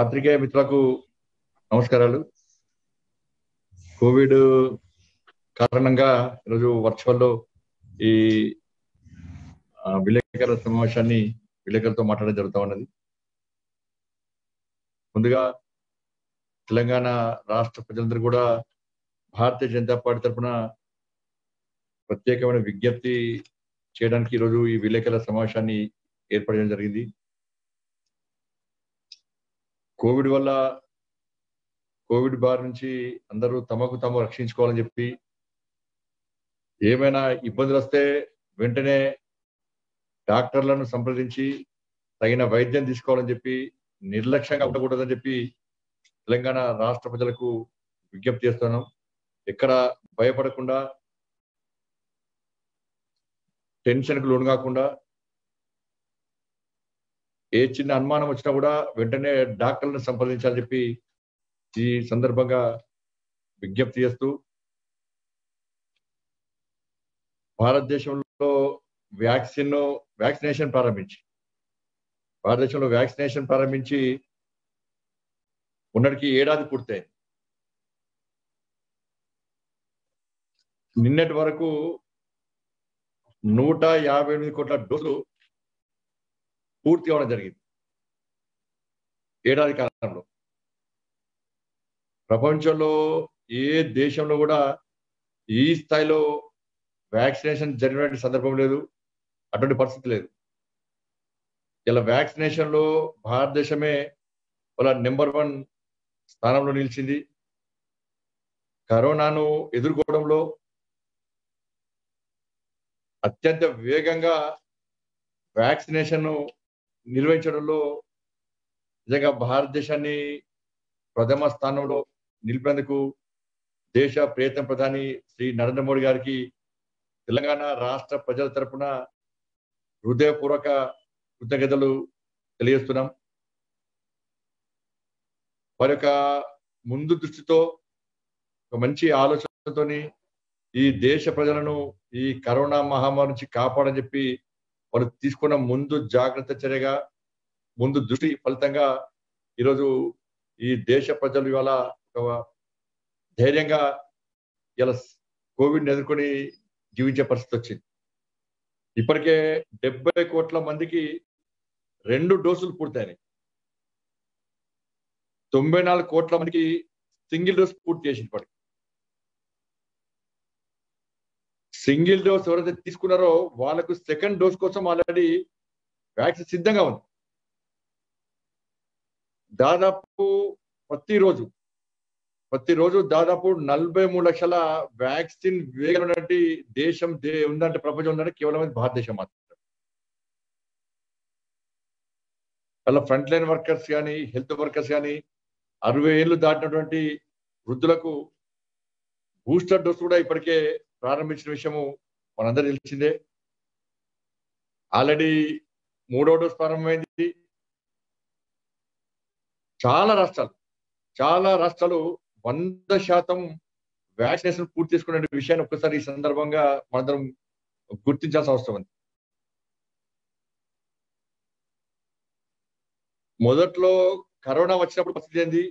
పాత్రికేయ మిత్రులకు నమస్కారాలు కోవిడ్ కారణంగా ఈరోజు వర్చువల్లో ఈ ఆ, విలేకరుల సమావేశాన్ని విలేకరులతో మాట్లాడడం జరుగుతూ ఉన్నది ముందుగా తెలంగాణ రాష్ట్ర ప్రజలందరూ కూడా భారతీయ జనతా పార్టీ తరఫున ప్రత్యేకమైన విజ్ఞప్తి చేయడానికి ఈరోజు ఈ విలేకరుల సమావేశాన్ని ఏర్పాటు చేయడం జరిగింది కోవిడ్ వల్ల కోవిడ్ బారి నుంచి అందరూ తమకు తాము రక్షించుకోవాలని చెప్పి ఏమైనా ఇబ్బందులు వస్తే వెంటనే డాక్టర్లను సంప్రదించి తగిన వైద్యం తీసుకోవాలని చెప్పి నిర్లక్ష్యంగా ఉండకూడదని చెప్పి తెలంగాణ రాష్ట్ర ప్రజలకు విజ్ఞప్తి చేస్తున్నాం ఎక్కడ భయపడకుండా టెన్షన్కు లోను కాకుండా ఏ చిన్న అనుమానం వచ్చినా కూడా వెంటనే డాక్టర్లను సంప్రదించాలని చెప్పి ఈ సందర్భంగా విజ్ఞప్తి చేస్తూ భారతదేశంలో వ్యాక్సిన్ వ్యాక్సినేషన్ ప్రారంభించి భారతదేశంలో వ్యాక్సినేషన్ ప్రారంభించి ఉన్నటికి ఏడాది పూర్తయింది నిన్నటి వరకు నూట యాభై ఎనిమిది కోట్ల డోసులు పూర్తి అవడం జరిగింది ఏడాది కాలంలో ప్రపంచంలో ఏ దేశంలో కూడా ఈ స్థాయిలో వ్యాక్సినేషన్ జరిగినటువంటి సందర్భం లేదు అటువంటి పరిస్థితి లేదు ఇలా వ్యాక్సినేషన్ లో భారతదేశమే వాళ్ళ నెంబర్ వన్ స్థానంలో నిలిచింది కరోనాను ఎదుర్కోవడంలో అత్యంత వేగంగా వ్యాక్సినేషన్ నిర్వహించడంలో నిజంగా భారతదేశాన్ని ప్రథమ స్థానంలో నిలిపేందుకు దేశ ప్రియతమ ప్రధాని శ్రీ నరేంద్ర మోడీ గారికి తెలంగాణ రాష్ట్ర ప్రజల తరపున హృదయపూర్వక కృతజ్ఞతలు తెలియజేస్తున్నాం వారి యొక్క ముందు దృష్టితో ఒక మంచి ఆలోచనతోని ఈ దేశ ప్రజలను ఈ కరోనా మహమ్మారి నుంచి కాపాడని చెప్పి వారు తీసుకున్న ముందు జాగ్రత్త చర్యగా ముందు దృష్టి ఫలితంగా ఈరోజు ఈ దేశ ప్రజలు ఇవాళ ఒక ధైర్యంగా ఇలా కోవిడ్ ఎదుర్కొని జీవించే పరిస్థితి వచ్చింది ఇప్పటికే డెబ్బై కోట్ల మందికి రెండు డోసులు పూర్తయినాయి తొంభై నాలుగు కోట్ల మందికి సింగిల్ డోస్ పూర్తి చేసింది ఇప్పటికి సింగిల్ డోస్ ఎవరైతే తీసుకున్నారో వాళ్ళకు సెకండ్ డోస్ కోసం ఆల్రెడీ వ్యాక్సిన్ సిద్ధంగా ఉంది దాదాపు ప్రతిరోజు ప్రతిరోజు దాదాపు నలభై మూడు లక్షల వ్యాక్సిన్ వేగమైనటువంటి దేశం దే ఉందంటే ప్రపంచం ఉందంటే కేవలం ఇది భారతదేశం మాత్రం అలా ఫ్రంట్ లైన్ వర్కర్స్ కానీ హెల్త్ వర్కర్స్ కానీ అరవై ఏళ్ళు దాటినటువంటి వృద్ధులకు బూస్టర్ డోస్ కూడా ఇప్పటికే ప్రారంభించిన విషయము మనందరూ తెలిసిందే ఆల్రెడీ మూడో డోస్ ప్రారంభమైంది చాలా రాష్ట్రాలు చాలా రాష్ట్రాలు వంద శాతం వ్యాక్సినేషన్ పూర్తి చేసుకునే విషయాన్ని ఒక్కసారి ఈ సందర్భంగా మనందరం గుర్తించాల్సిన అవసరం ఉంది మొదట్లో కరోనా వచ్చినప్పుడు పరిస్థితి ఏంది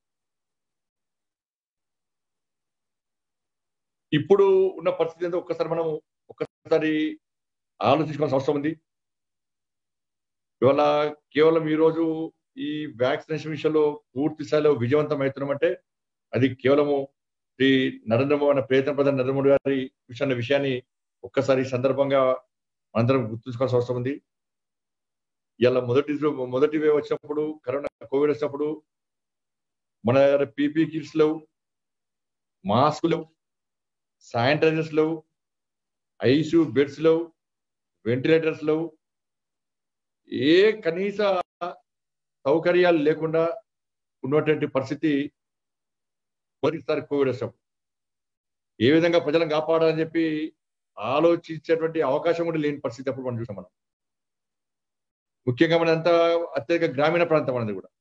ఇప్పుడు ఉన్న పరిస్థితి ఏందో ఒక్కసారి మనం ఒక్కసారి ఆలోచించుకోవాల్సిన అవసరం ఉంది ఇవాళ కేవలం ఈరోజు ఈ వ్యాక్సినేషన్ విషయంలో పూర్తి స్థాయిలో విజయవంతం అవుతున్నామంటే అది కేవలము శ్రీ నరేంద్ర మోడీ ప్రియతమ ప్రధాని నరేంద్ర మోడీ గారి విషయాన్ని విషయాన్ని ఒక్కసారి ఈ సందర్భంగా మనందరం గుర్తుంచుకోవాల్సిన అవసరం ఉంది ఇలా మొదటి మొదటి వేవ్ వచ్చినప్పుడు కరోనా కోవిడ్ వచ్చినప్పుడు మన దగ్గర పీపీ కిట్స్ లేవు మాస్క్ లేవు శానిటైజర్స్ లేవు ఐసీయూ బెడ్స్ లేవు వెంటిలేటర్స్ లేవు ఏ కనీస సౌకర్యాలు లేకుండా ఉన్నటువంటి పరిస్థితి మొదటిసారి కోవిడ్ వచ్చినప్పుడు ఏ విధంగా ప్రజలను కాపాడాలని చెప్పి ఆలోచించేటువంటి అవకాశం కూడా లేని పరిస్థితి అప్పుడు మనం చూసాం మనం ముఖ్యంగా మనంతా అత్యధిక గ్రామీణ ప్రాంతం అనేది కూడా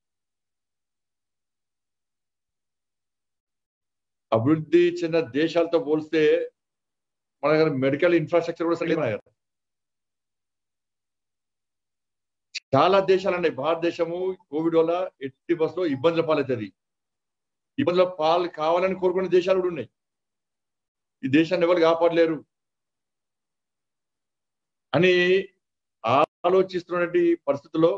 అభివృద్ధి చెందిన దేశాలతో పోలిస్తే మన దగ్గర మెడికల్ ఇన్ఫ్రాస్ట్రక్చర్ కూడా సరిగ్గా మన దగ్గర చాలా దేశాలు ఉన్నాయి భారతదేశము కోవిడ్ వల్ల ఎట్టి బస్సులో ఇబ్బందుల పాలవుతుంది ఇబ్బందుల పాలు కావాలని కోరుకునే దేశాలు కూడా ఉన్నాయి ఈ దేశాన్ని ఎవరు కాపాడలేరు అని ఆలోచిస్తున్నటువంటి పరిస్థితుల్లో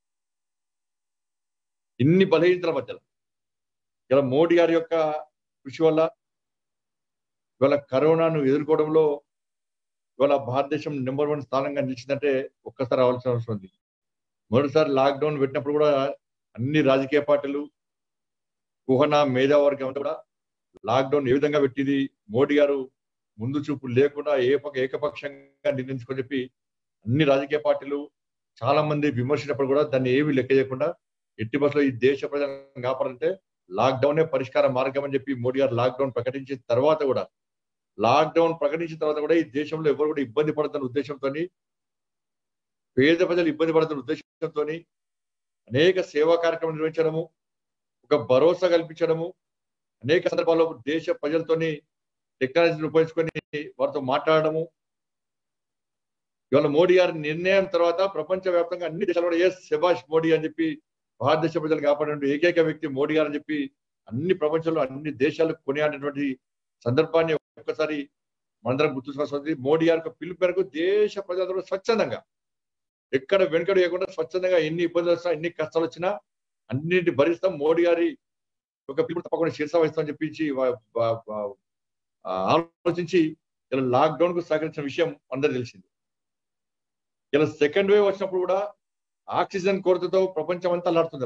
ఇన్ని బలహీనతల మధ్యలో ఇలా మోడీ గారి యొక్క కృషి వల్ల ఇవాళ కరోనాను ఎదుర్కోవడంలో ఇవాళ భారతదేశం నెంబర్ వన్ స్థానంగా నిలిచిందంటే ఒక్కసారి రావాల్సిన అవసరం ఉంది మొదటిసారి లాక్డౌన్ పెట్టినప్పుడు కూడా అన్ని రాజకీయ పార్టీలు కుహన మేధావర్గం అంతా కూడా లాక్డౌన్ ఏ విధంగా పెట్టింది మోడీ గారు ముందు చూపు లేకుండా ఏప ఏకపక్షంగా నిర్ణయించుకొని చెప్పి అన్ని రాజకీయ పార్టీలు చాలా మంది విమర్శించినప్పుడు కూడా దాన్ని ఏవి లెక్క చేయకుండా ఎట్టి బస్సులో ఈ దేశ ప్రజలను కాపాడంటే లాక్డౌనే పరిష్కార మార్గం అని చెప్పి మోడీ గారు లాక్డౌన్ ప్రకటించిన తర్వాత కూడా లాక్డౌన్ ప్రకటించిన తర్వాత కూడా ఈ దేశంలో ఎవరు కూడా ఇబ్బంది పడుతున్న ఉద్దేశంతో పేద ప్రజలు ఇబ్బంది పడుతున్న ఉద్దేశంతో అనేక సేవా కార్యక్రమాలు నిర్వహించడము ఒక భరోసా కల్పించడము అనేక సందర్భాల్లో దేశ ప్రజలతోని టెక్నాలజీని ఉపయోగించుకొని వారితో మాట్లాడడము ఇవాళ మోడీ గారి నిర్ణయం తర్వాత ప్రపంచ వ్యాప్తంగా అన్ని దేశాలు కూడా ఎస్ శభాష్ మోడీ అని చెప్పి భారతదేశ ప్రజలు కాపాడే ఏకైక వ్యక్తి మోడీ గారు అని చెప్పి అన్ని ప్రపంచంలో అన్ని దేశాలకు కొనియాడినటువంటి సందర్భాన్ని ఒక్కసారి మనందరం గుర్తుంచుకోవాల్సి మోడీ గారి పిలుపు మేరకు దేశ ప్రజలందరూ స్వచ్ఛందంగా ఎక్కడ వెనుకడు వేయకుండా స్వచ్ఛందంగా ఎన్ని ఇబ్బందులు వచ్చినా ఎన్ని కష్టాలు వచ్చినా అన్నింటి భరిస్తాం మోడీ గారి ఒక పిలుపు తప్పకుండా శిరస వహిస్తామని చెప్పించి ఆలోచించి ఇలా లాక్డౌన్ కు సహకరించిన విషయం అందరు తెలిసింది ఇలా సెకండ్ వేవ్ వచ్చినప్పుడు కూడా ఆక్సిజన్ కొరతతో ప్రపంచం అంతా అల్లాడుతుంది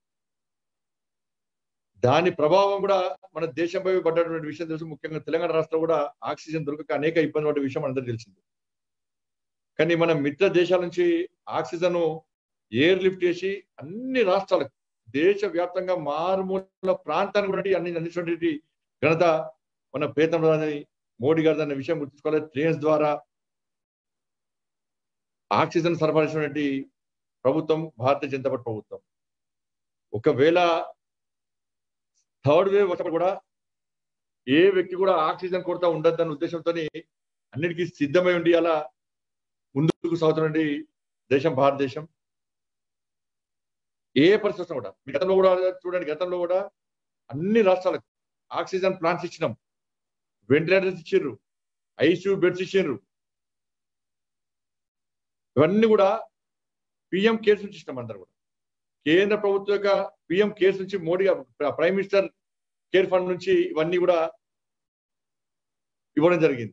దాని ప్రభావం కూడా మన దేశంపై పడ్డటువంటి విషయం తెలుసు ముఖ్యంగా తెలంగాణ రాష్ట్రంలో కూడా ఆక్సిజన్ దొరకక అనేక ఇబ్బంది పడే విషయం అందరూ తెలిసింది కానీ మన మిత్ర దేశాల నుంచి ఆక్సిజన్ ఎయిర్ లిఫ్ట్ చేసి అన్ని రాష్ట్రాలకు దేశ వ్యాప్తంగా మారుమూల ప్రాంతానికి కూడా అన్ని అందించినటువంటి ఘనత మన ప్రీతం ప్రధాని మోడీ గారు అనే విషయం గుర్తుంచుకోవాలి ట్రైన్స్ ద్వారా ఆక్సిజన్ సరఫరా చేసినటువంటి ప్రభుత్వం భారతీయ జనతా పార్టీ ప్రభుత్వం ఒకవేళ థర్డ్ వేవ్ వచ్చినప్పుడు కూడా ఏ వ్యక్తి కూడా ఆక్సిజన్ కొరత ఉండద్దన్న ఉద్దేశంతో అన్నిటికీ సిద్ధమై ఉండి అలా ముందుకు సాగుతున్నటువంటి దేశం భారతదేశం ఏ పరిస్థితి కూడా మీ గతంలో కూడా చూడండి గతంలో కూడా అన్ని రాష్ట్రాలకు ఆక్సిజన్ ప్లాంట్స్ ఇచ్చినాం వెంటిలేటర్స్ ఇచ్చారు ఐసీయూ బెడ్స్ ఇచ్చారు ఇవన్నీ కూడా పిఎం కేర్స్ నుంచి ఇష్టం అందరు కూడా కేంద్ర ప్రభుత్వం యొక్క పిఎం కేర్స్ నుంచి Modi prime minister care fund నుంచి ఇవన్నీ కూడా ఇవ్వడం జరిగింది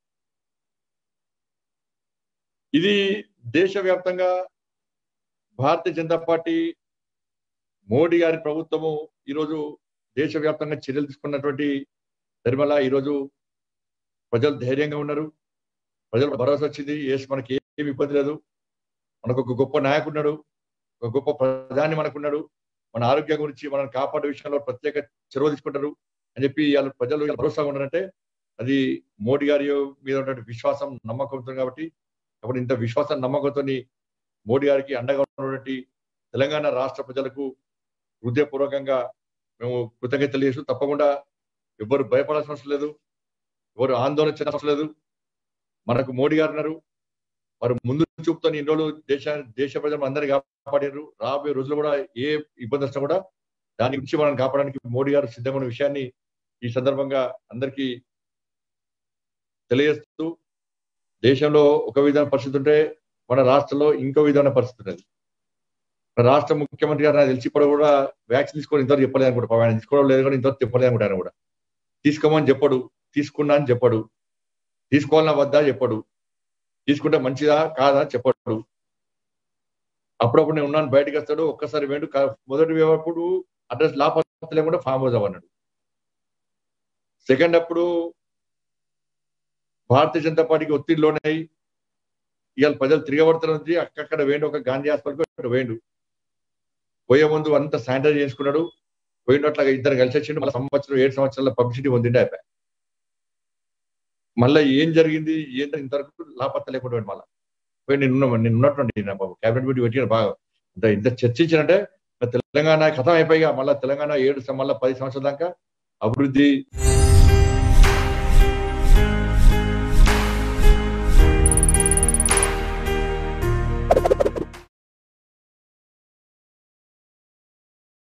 ఇది దేశవ్యాప్తంగా భారతీయ జనతా పార్టీ మోడీ గారి ప్రభుత్వము ఈరోజు దేశవ్యాప్తంగా చర్యలు తీసుకున్నటువంటి ధర్మల ఈరోజు ప్రజలు ధైర్యంగా ఉన్నారు ప్రజలకు భరోసా వచ్చింది ఏసు మనకి ఏమి ఇబ్బంది లేదు మనకు ఒక గొప్ప నాయకుడున్నాడు ఒక గొప్ప ప్రధాని మనకున్నాడు మన ఆరోగ్యం గురించి మనం కాపాడే విషయంలో ప్రత్యేక చొరవ తీసుకుంటారు అని చెప్పి వాళ్ళ ప్రజలు భరోసాగా ఉన్నారంటే అది మోడీ గారి మీద ఉన్నటువంటి విశ్వాసం నమ్మకంతో కాబట్టి కాబట్టి ఇంత విశ్వాసం నమ్మకంతో మోడీ గారికి అండగా ఉన్నటువంటి తెలంగాణ రాష్ట్ర ప్రజలకు హృదయపూర్వకంగా మేము కృతజ్ఞతలు చేస్తూ తప్పకుండా ఎవరు భయపడాల్సిన అవసరం లేదు ఎవరు ఆందోళన చెందాల్సిన అవసరం లేదు మనకు మోడీ గారు ఉన్నారు వారు ముందు చూపుతో ఇన్ని రోజులు దేశ దేశ ప్రజలు అందరినీ కాపాడారు రాబోయే రోజులు కూడా ఏ ఇబ్బంది వచ్చినా కూడా దాని గురించి మనం కాపాడడానికి మోడీ గారు సిద్ధంగా ఉన్న విషయాన్ని ఈ సందర్భంగా అందరికీ తెలియజేస్తూ దేశంలో ఒక విధమైన పరిస్థితి ఉంటే మన రాష్ట్రంలో ఇంకో విధమైన పరిస్థితి ఉన్నది రాష్ట్ర ముఖ్యమంత్రి గారు నాకు తెలిసి ఇప్పుడు కూడా వ్యాక్సిన్ తీసుకోవడం ఇంతవరకు చెప్పలేదు అనుకుంటా ఆయన తీసుకోవడం లేదు కానీ ఇంతవరకు చెప్పలేదు అనుకుంటా ఆయన కూడా తీసుకోమని చెప్పడు తీసుకున్నా అని చెప్పడు తీసుకోవాలన్నా వద్దా చెప్పడు తీసుకుంటే మంచిదా కాదా చెప్పడు అప్పుడప్పుడు నేను ఉన్నాను బయటకు వస్తాడు ఒక్కసారి వేడు మొదటి వేపప్పుడు అడ్రస్ లాపత్ర లేకుండా ఫామ్ హౌస్ అవ్వన్నాడు సెకండ్ అప్పుడు భారతీయ జనతా పార్టీకి ఒత్తిడి లోనై ఇవాళ ప్రజలు తిరగబడుతున్నది అక్కడక్కడ వేయండి ఒక గాంధీ హాస్పిటల్కి వేయండు పోయే ముందు అంత శానిటైజ్ చేసుకున్నాడు పోయినట్లాగా ఇద్దరు కలిసి వచ్చిండు మళ్ళీ సంవత్సరం ఏడు సంవత్సరాల పబ్లిసిటీ పొందిండే అయిపోయి మళ్ళీ ఏం జరిగింది ఏంటో ఇంతవరకు లాపత్త లేకుండా మళ్ళీ పోయి నేను ఉన్నా నేను ఉన్నటువంటి బాబు క్యాబినెట్ మీటింగ్ పెట్టిన బాగా ఇంత ఇంత చర్చించినట్టే తెలంగాణ కథం అయిపోయిగా మళ్ళీ తెలంగాణ ఏడు మళ్ళీ పది సంవత్సరాల దాకా అభివృద్ధి